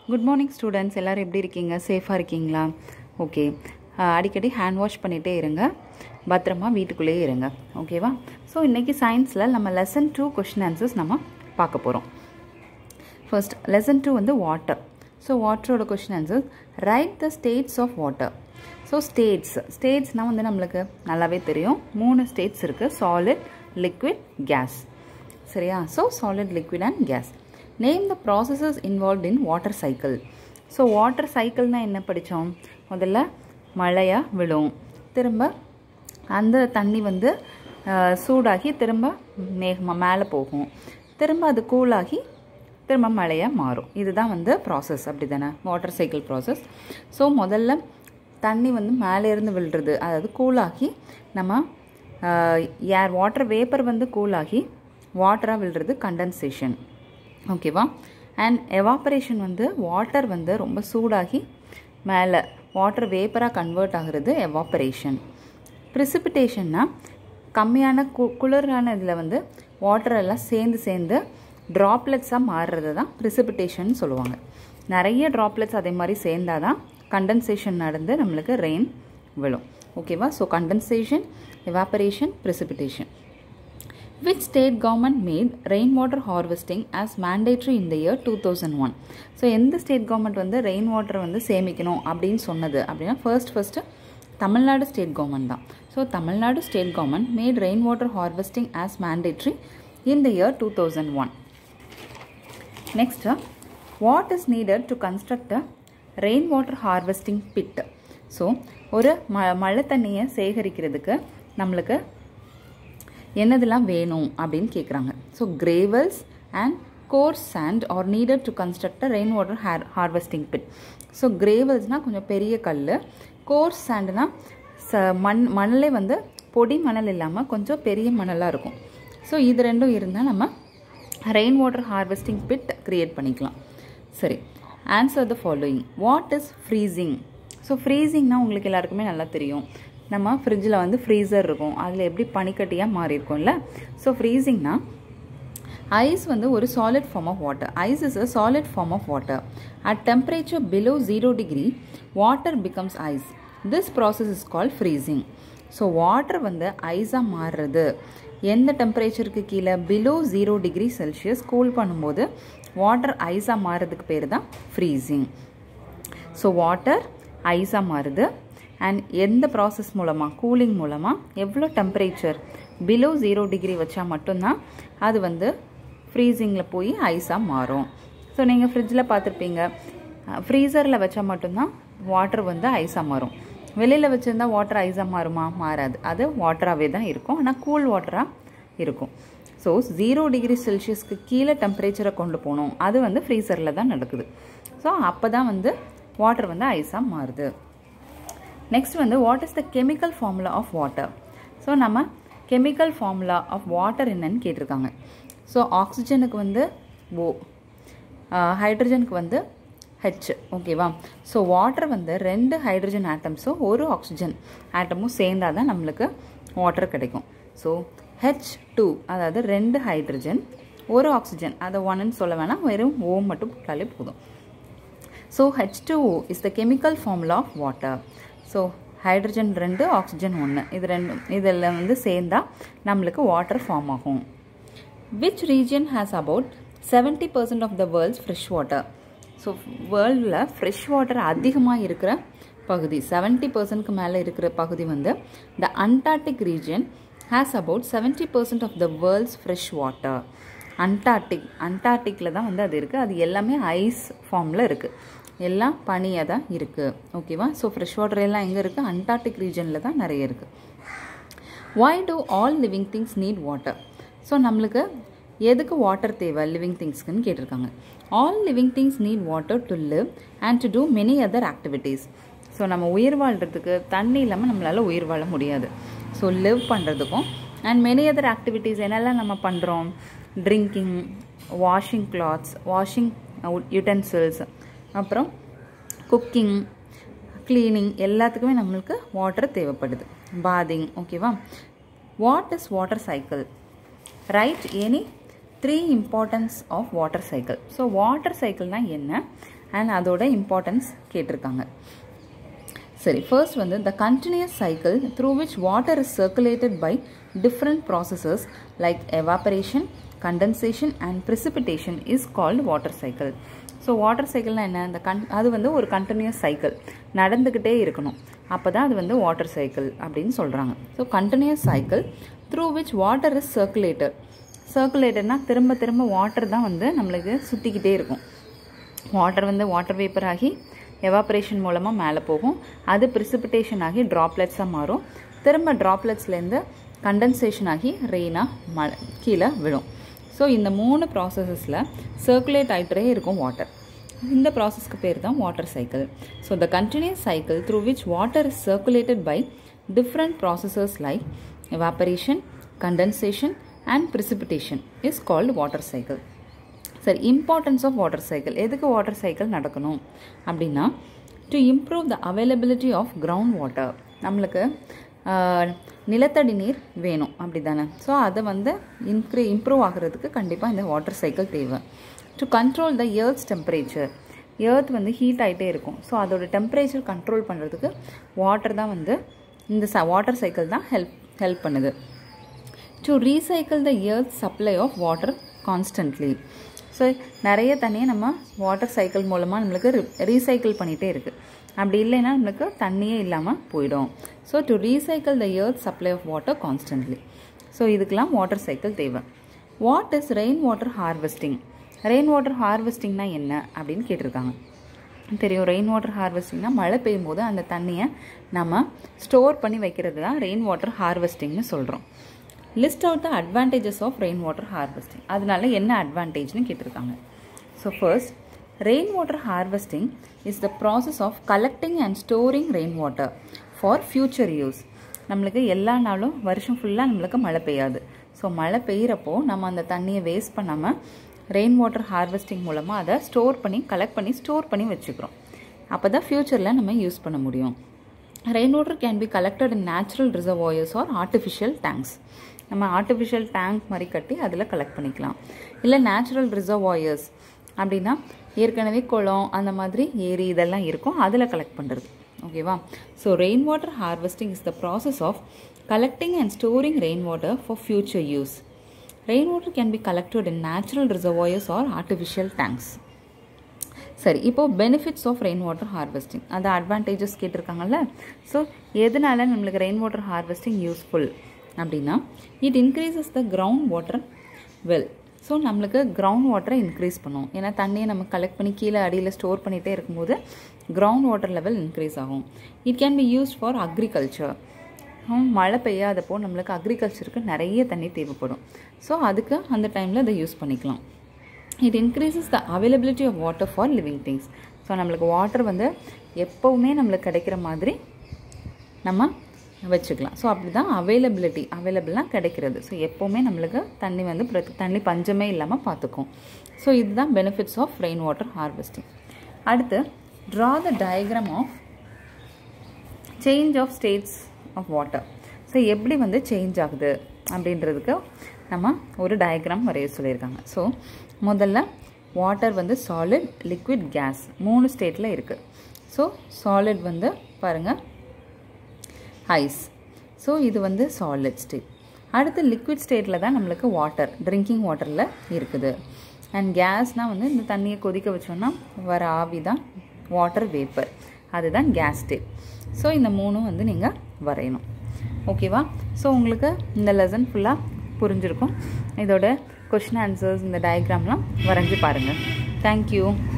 good morning students எல்லோரும் எப்படி இருக்கீங்க சேஃபாக இருக்கீங்களா ஓகே அடிக்கடி ஹேண்ட் வாஷ் பண்ணிகிட்டே இருங்க பத்திரமா வீட்டுக்குள்ளேயே இருங்க ஓகேவா ஸோ இன்றைக்கி சயின்ஸில் நம்ம லெசன் டூ கொஷின் ஆன்சர்ஸ் நம்ம பார்க்க போகிறோம் ஃபர்ஸ்ட் லெசன் டூ வந்து வாட்டர் ஸோ வாட்டரோட question answer right the states of water so states ஸ்டேட்ஸ்னால் வந்து நம்மளுக்கு நல்லாவே தெரியும் மூணு ஸ்டேட்ஸ் இருக்குது சாலிட் லிக்விட் கேஸ் சரியா so solid liquid and gas name the processes involve in water cycle so water சைக்கிள்னால் என்ன படித்தோம் முதல்ல மழையாக விழும் திரும்ப அந்த தண்ணி வந்து சூடாகி திரும்ப மேகமாக மேலே போகும் திரும்ப அது கூலாகி திரும்ப மழையாக மாறும் இதுதான் வந்து ப்ராசஸ் அப்படி தானே வாட்டர் சைக்கிள் ப்ராசஸ் ஸோ முதல்ல தண்ணி வந்து மேலே இருந்து விழுறது அதாவது கூலாகி நம்ம ஏர் வாட்டர் வேப்பர் வந்து கூலாகி வாட்டராக விழுறது கண்டன்சேஷன் ஓகேவா அண்ட் எவாப்பரேஷன் வந்து வாட்டர் வந்து ரொம்ப சூடாகி மேலே வாட்டர் வேப்பராக கன்வெர்ட் ஆகிறது எவாப்பரேஷன் ப்ரிசிபிடேஷன்னா கம்மியான கு குளிரான இதில் வந்து வாட்டர் எல்லாம் சேர்ந்து சேர்ந்து ட்ராப்லெட்ஸாக மாறுறது தான் ப்ரிசிபிடேஷன் சொல்லுவாங்க நிறைய ட்ராப்லெட்ஸ் அதே மாதிரி சேர்ந்தால் தான் கண்டன்சேஷன் நடந்து நம்மளுக்கு ரெயின் விழும் ஓகேவா so condensation evaporation precipitation which state government made rainwater harvesting as mandatory in the year 2001 so எந்த ஸ்டேட் கவர்மெண்ட் வந்து ரெயின் வாட்டர் வந்து சேமிக்கணும் அப்படின்னு சொன்னது அப்படின்னா first first Tamil Nadu state government தான் so Tamil Nadu state government made rain water harvesting as mandatory in the year two thousand one next what is needed to construct a rain water harvesting pit so ஒரு ம மழை தண்ணியை சேகரிக்கிறதுக்கு நம்மளுக்கு என்னதெல்லாம் வேணும் அப்படின்னு கேட்குறாங்க so gravels and coarse sand are needed to construct a rain water hair harvesting pit so கிரேவல்ஸ்னால் கொஞ்சம் பெரிய கல் கோர்ஸ் சாண்டுனா ச மண் மணலே வந்து பொடி மணல் இல்லாமல் கொஞ்சம் பெரிய மணலாக இருக்கும் ஸோ இது ரெண்டும் இருந்தால் நம்ம rain water harvesting pit create பண்ணிக்கலாம் சரி answer the following what is freezing so ஃப்ரீசிங்னால் உங்களுக்கு எல்லாருக்குமே நல்லா தெரியும் நம்ம ஃப்ரிட்ஜில் வந்து ஃப்ரீசர் இருக்கும் அதில் எப்படி பனிக்கட்டியாக மாறி இருக்கும்ல ஸோ ஃப்ரீசிங்னா ஐஸ் வந்து ஒரு solid form of water ice is a solid form of water at temperature below zero degree water becomes ice this process is call freezing so water வந்து ஐஸாக மாறுறது எந்த டெம்பரேச்சருக்கு கீழே below zero degree Celsius cool பண்ணும்போது water ஐஸாக மாறுறதுக்கு பேர் தான் ஃப்ரீசிங் ஸோ வாட்டர் ஐஸாக மாறுது அண்ட் எந்த ப்ராசஸ் மூலமாக கூலிங் மூலமாக எவ்வளோ டெம்பரேச்சர் பிலோ ஜீரோ டிகிரி வச்சா மட்டும்தான் அது வந்து ஃப்ரீசிங்கில் போய் ஐஸாக மாறும் ஸோ நீங்கள் ஃப்ரிட்ஜில் பார்த்துருப்பீங்க ஃப்ரீசரில் வச்சா மட்டும்தான் வாட்டர் வந்து ஐஸாக மாறும் வெளியில் வச்சுருந்தா வாட்டர் ஐஸாக மாறுமா மாறாது அது வாட்டராகவே தான் இருக்கும் ஆனால் கூல் வாட்டராக இருக்கும் ஸோ ஜீரோ டிகிரி செல்சியஸ்க்கு கீழே டெம்பரேச்சரை கொண்டு போகணும் அது வந்து ஃப்ரீசரில் தான் நடக்குது ஸோ அப்போ தான் வந்து வாட்டர் வந்து ஐஸாக மாறுது நெக்ஸ்ட் வந்து what is the chemical formula of water so நம்ம கெமிக்கல் ஃபார்முலா ஆஃப் வாட்டர் என்னன்னு கேட்டிருக்காங்க ஸோ ஆக்சிஜனுக்கு வந்து ஓ ஹைட்ரஜனுக்கு வந்து ஹெச் ஓகேவா ஸோ வாட்டர் வந்து ரெண்டு ஹைட்ரஜன் ஆட்டம்ஸும் ஒரு ஆக்சிஜன் ஆட்டமும் சேர்ந்தால் தான் நம்மளுக்கு வாட்டர் கிடைக்கும் ஸோ ஹெச் டூ அதாவது ரெண்டு ஹைட்ரஜன் ஒரு ஆக்சிஜன் அதை ஒன்னு சொல்ல வேணாம் வெறும் ஓ மட்டும் போட்டாலே போதும் so H two O is the chemical formula of water so hydrogen ரெண்டு ஆக்சிஜன் ஒன்று இது ரெண்டும் இதில் வந்து சேர்ந்தால் நம்மளுக்கு வாட்டர் ஃபார்ம் ஆகும் which region has about seventy percent of the world's fresh water so வேர்ல்டில் ஃப்ரெஷ் வாட்டர் அதிகமாக இருக்கிற பகுதி செவன்ட்டி பர்சன்ட்க்கு மேலே இருக்கிற பகுதி வந்து the Antarctic region has about seventy percent of the world's fresh water Antarctic அண்டார்டிக்கில் தான் வந்து அது இருக்குது அது எல்லாமே ஐஸ் ஃபார்மில் இருக்குது எல்லாம் பனியாக தான் இருக்குது ஓகேவா ஸோ ஃப்ரெஷ் வாட்டர் எல்லாம் எங்கே இருக்குது அண்டார்டிக் ரீஜனில் தான் நிறைய இருக்குது why do all living things need water so நம்மளுக்கு எதுக்கு வாட்டர் தேவை லிவிங் திங்ஸ்க்குன்னு கேட்டிருக்காங்க all living things need water to live and to do many other activities so நம்ம உயிர் வாழ்கிறதுக்கு தண்ணி இல்லாமல் நம்மளால் உயிர் வாழ முடியாது ஸோ லிவ் பண்ணுறதுக்கும் அண்ட் மெனி அதர் ஆக்டிவிட்டீஸ் என்னெல்லாம் நம்ம பண்ணுறோம் drinking washing clothes washing utensils அப்புறம் குக்கிங் க்ளீனிங் எல்லாத்துக்குமே நம்மளுக்கு வாட்டர் தேவைப்படுது பாதிங் ஓகேவா what is water cycle right any three importance of water cycle so water சைக்கிள்னால் என்ன அண்ட் அதோட இம்பார்ட்டன்ஸ் கேட்டிருக்காங்க சரி ஃபர்ஸ்ட் வந்து the continuous cycle through which water is circulated by different processes like evaporation condensation and precipitation is called water cycle so water சைக்கிள்னால் என்ன அந்த கன் அது வந்து ஒரு கண்டினியூஸ் சைக்கிள் நடந்துக்கிட்டே இருக்கணும் அப்போ தான் அது வந்து வாட்டர் சைக்கிள் அப்படின்னு சொல்கிறாங்க so continuous cycle through which water is circulated சர்க்குலேட்டட்னா திரும்ப திரும்ப வாட்டர் தான் வந்து நம்மளுக்கு சுற்றிக்கிட்டே இருக்கும் வாட்டர் வந்து வாட்டர் வேப்பர் ஆகி எவாப்ரேஷன் மூலமாக மேலே போகும் அது ப்ரிசிபிடேஷன் ஆகி ட்ராப்லெட்ஸாக மாறும் திரும்ப ட்ராப்லெட்ஸ்லேருந்து கண்டென்சேஷன் ஆகி ரெயினாக மழை கீழே விழும் ஸோ இந்த மூணு ப்ராசஸஸில் சர்க்குலேட் ஆகிட்டே இருக்கும் வாட்டர் இந்த ப்ராசஸ்க்கு பேர் தான் water cycle so the continuous cycle through which water is circulated by different processes like evaporation condensation and precipitation is called water cycle சரி இம்பார்ட்டன்ஸ் ஆஃப் வாட்டர் சைக்கிள் எதுக்கு வாட்டர் சைக்கிள் நடக்கணும் அப்படின்னா to improve the availability of ground water நம்மளுக்கு நிலத்தடி நீர் வேணும் அப்படி தானே ஸோ அதை வந்து இன்க்ரீ இம்ப்ரூவ் ஆகிறதுக்கு கண்டிப்பாக இந்த வாட்டர் சைக்கிள் தேவை to control the earth's temperature earth வந்து ஹீட் ஆகிட்டே இருக்கும் ஸோ அதோட டெம்பரேச்சர் கண்ட்ரோல் பண்ணுறதுக்கு வாட்டர் தான் வந்து இந்த ச வாட்டர் சைக்கிள் தான் ஹெல்ப் ஹெல்ப் பண்ணுது to recycle the earth supply of water constantly so நிறைய தண்ணியை நம்ம வாட்டர் சைக்கிள் மூலமாக நம்மளுக்கு ரீசைக்கிள் பண்ணிகிட்டே இருக்குது அப்படி இல்லைன்னா நம்மளுக்கு தண்ணியே இல்லாமல் போயிடும் so to recycle the earth supply of water constantly so இதுக்கெலாம் வாட்டர் சைக்கிள் தேவை what is rain water harvesting rain water ஹார்வெஸ்டிங்னா என்ன அப்படின்னு கேட்டிருக்காங்க தெரியும் ரெயின் வாட்டர் ஹார்வெஸ்டிங்னா மழை பெய்யும் போது அந்த தண்ணியை நம்ம ஸ்டோர் பண்ணி வைக்கிறது தான் ரெயின் வாட்டர் ஹார்வெஸ்டிங்னு சொல்கிறோம் list out the advantages of rain water harvesting அதனால என்ன அட்வான்டேஜ்னு கேட்டிருக்காங்க so first rain water harvesting is the process of collecting and storing rain water for future use நம்மளுக்கு எல்லா நாளும் வருஷம் ஃபுல்லாக நம்மளுக்கு மழை பெய்யாது ஸோ மழை பெய்கிறப்போ நம்ம அந்த தண்ணியை வேஸ்ட் பண்ணாமல் ரெயின் வாட்டர் ஹார்வெஸ்டிங் மூலமாக அதை ஸ்டோர் பண்ணி கலெக்ட் பண்ணி ஸ்டோர் பண்ணி வச்சுக்கிறோம் அப்போ தான் ஃப்யூச்சரில் நம்ம யூஸ் பண்ண முடியும் rain water can be collected in natural reservoirs or artificial tanks நம்ம ஆர்டிஃபிஷியல் டேங்க் மாதிரி கட்டி அதில் கலெக்ட் பண்ணிக்கலாம் இல்லை நேச்சுரல் ரிசர்வாயர்ஸ் அப்படின்னா ஏற்கனவே குளம் அந்த மாதிரி ஏரி இதெல்லாம் இருக்கும் அதில் கலெக்ட் பண்ணுறது ஓகேவா so rain water harvesting is the process of collecting and storing rain water for future use rain water can be collected in natural reservoirs or artificial tanks சரி இப்போது benefits of rain water harvesting அது advantages கேட்டிருக்காங்கல்ல so எதனால நம்மளுக்கு rain water harvesting useful அப்படின்னா it increases the ground water well so நம்மளுக்கு ground வாட்டரை increase பண்ணும் ஏன்னா தண்ணியை நம்ம கலெக்ட் பண்ணி கீழே அடியில் ஸ்டோர் பண்ணிகிட்டே இருக்கும்போது கிரவுண்ட் வாட்டர் லெவல் இன்க்ரீஸ் ஆகும் it can be used for agriculture மழை பெய்யாதப்போ நம்மளுக்கு அக்ரிகல்ச்சருக்கு நிறைய தண்ணி தேவைப்படும் ஸோ அதுக்கு அந்த டைமில் அதை யூஸ் பண்ணிக்கலாம் it increases the availability of water for living things so நம்மளுக்கு வாட்டர் வந்து எப்போவுமே நம்மளுக்கு கிடைக்கிற மாதிரி நம்ம வச்சுக்கலாம் ஸோ அப்படி தான் அவைலபிலிட்டி அவைலபிளாக கிடைக்கிறது ஸோ எப்போவுமே நம்மளுக்கு தண்ணி வந்து பிரதி தண்ணி பஞ்சமே இல்லாமல் பார்த்துக்கும் ஸோ இதுதான் benefits of rain water harvesting அடுத்து draw the diagram of change of states of water so எப்படி வந்து சேஞ்ச் ஆகுது அப்படின்றதுக்கு நம்ம ஒரு டயக்ராம் வரைய சொல்லியிருக்காங்க ஸோ முதல்ல வாட்டர் வந்து சாலிட் லிக்விட் கேஸ் மூணு ஸ்டேட்டில் இருக்குது ஸோ சாலிட் வந்து பாருங்கள் ஐஸ் ஸோ இது வந்து சாலிட் ஸ்டேட் அடுத்து லிக்விட் ஸ்டேட்டில் தான் நம்மளுக்கு வாட்டர் ட்ரிங்கிங் வாட்டரில் இருக்குது அண்ட் கேஸ்னால் வந்து இந்த தண்ணியை கொதிக்க வச்சோன்னா வர ஆவி தான் வாட்டர் வேப்பர் அதுதான் கேஸ் ஸ்டேட் ஸோ இந்த மூணும் வந்து நீங்கள் வரையணும் ஓகேவா ஸோ உங்களுக்கு இந்த லெசன் ஃபுல்லாக புரிஞ்சிருக்கும் இதோட கொஷின் ஆன்சர்ஸ் இந்த டயக்ராம்லாம் வரைஞ்சி பாருங்கள் தேங்க்யூ